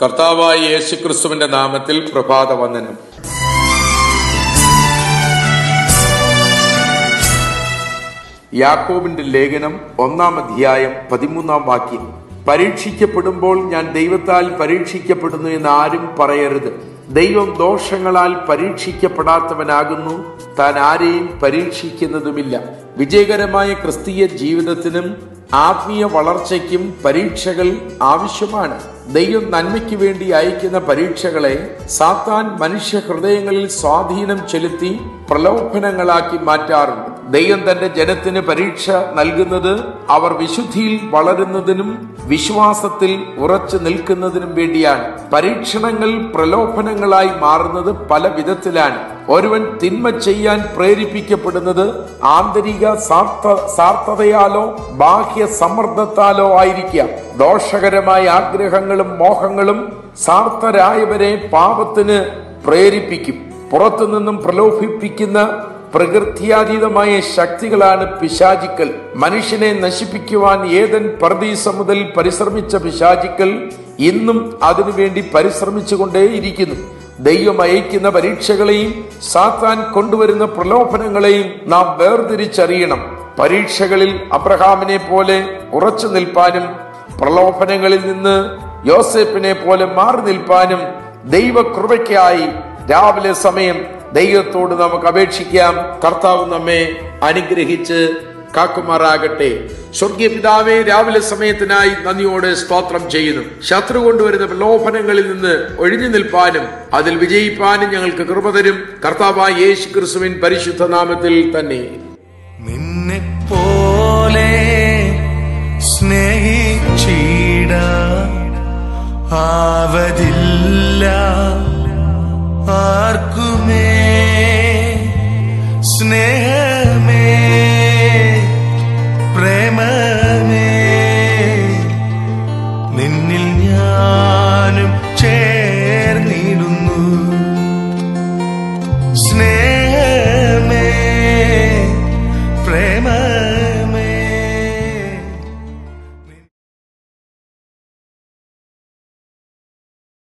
കർത്താവായ യേശുക്രിസ്തുവിന്റെ നാമത്തിൽ പ്രഭാത വന്ദനം യാക്കോബിന്റെ ലേഖനം ഒന്നാം അധ്യായം പതിമൂന്നാം വാക്യം പരീക്ഷിക്കപ്പെടുമ്പോൾ ഞാൻ ദൈവത്താൽ പരീക്ഷിക്കപ്പെടുന്നു എന്ന് ആരും പറയരുത് ദൈവം ദോഷങ്ങളാൽ പരീക്ഷിക്കപ്പെടാത്തവനാകുന്നു താൻ ആരെയും പരീക്ഷിക്കുന്നതുമില്ല വിജയകരമായ ക്രിസ്തീയ ജീവിതത്തിനും ആത്മീയ വളർച്ചയ്ക്കും പരീക്ഷകൾ ആവശ്യമാണ് ദൈവം നന്മയ്ക്ക് വേണ്ടി അയക്കുന്ന പരീക്ഷകളെ സാത്താൻ മനുഷ്യ ഹൃദയങ്ങളിൽ സ്വാധീനം ചെലുത്തി പ്രലോഭനങ്ങളാക്കി മാറ്റാറുണ്ട് ദൈവം തന്റെ ജനത്തിന് പരീക്ഷ നൽകുന്നത് അവർ വിശുദ്ധിയിൽ വളരുന്നതിനും വിശ്വാസത്തിൽ ഉറച്ചു നിൽക്കുന്നതിനും വേണ്ടിയാണ് പരീക്ഷണങ്ങൾ പ്രലോഭനങ്ങളായി മാറുന്നത് പല വിധത്തിലാണ് ഒരുവൻ തിന്മ ചെയ്യാൻ പ്രേരിപ്പിക്കപ്പെടുന്നത് ആന്തരിക സാർത്ഥ സാർത്ഥതയാലോ ബാഹ്യ സമ്മർദ്ദത്താലോ ആയിരിക്കാം ദോഷകരമായ ആഗ്രഹങ്ങളും മോഹങ്ങളും സാർത്ഥരായവരെ പാപത്തിന് പ്രേരിപ്പിക്കും പുറത്തുനിന്നും പ്രലോഭിപ്പിക്കുന്ന പ്രകൃത്യാതീതമായ ശക്തികളാണ് പിശാചിക്കൽ മനുഷ്യനെ നശിപ്പിക്കുവാൻ ഏതൻ പർദീസ മുതൽ പരിശ്രമിച്ച പിശാചിക്കൽ ഇന്നും അതിനുവേണ്ടി പരിശ്രമിച്ചുകൊണ്ടേയിരിക്കുന്നു ദൈവം അയക്കുന്ന പരീക്ഷകളെയും സാത്താൻ കൊണ്ടുവരുന്ന പ്രലോഭനങ്ങളെയും നാം വേർതിരിച്ചറിയണം പരീക്ഷകളിൽ അബ്രഹാമിനെ പോലെ ഉറച്ചു നിൽപ്പാനും പ്രലോഭനങ്ങളിൽ നിന്ന് യോസേപ്പിനെ പോലെ മാറി നിൽപ്പാനും ദൈവകൃപയ്ക്കായി രാവിലെ സമയം ദൈവത്തോട് നമുക്ക് അപേക്ഷിക്കാം കർത്താവ് നമ്മെ അനുഗ്രഹിച്ച് കാക്കുമാറാകട്ടെ സ്വർഗീയ പിതാവെ രാവിലെ സമയത്തിനായി നന്ദിയോടെ സ്തോത്രം ചെയ്യുന്നു ശത്രു കൊണ്ടുവരുന്ന പ്രലോഭനങ്ങളിൽ നിന്ന് ഒഴിഞ്ഞു നിൽപ്പാനും അതിൽ വിജയിപ്പാനും ഞങ്ങൾക്ക് കൃപ തരും കർത്താവായ യേശു ക്രിസ്തുവിൻ പരിശുദ്ധ നാമത്തിൽ തന്നെ നിന്നെ പോലെ സ്നേഹിച്ചിട ആവതില്ല ആർക്കുമേ സ്നേഹമേ പ്രേമ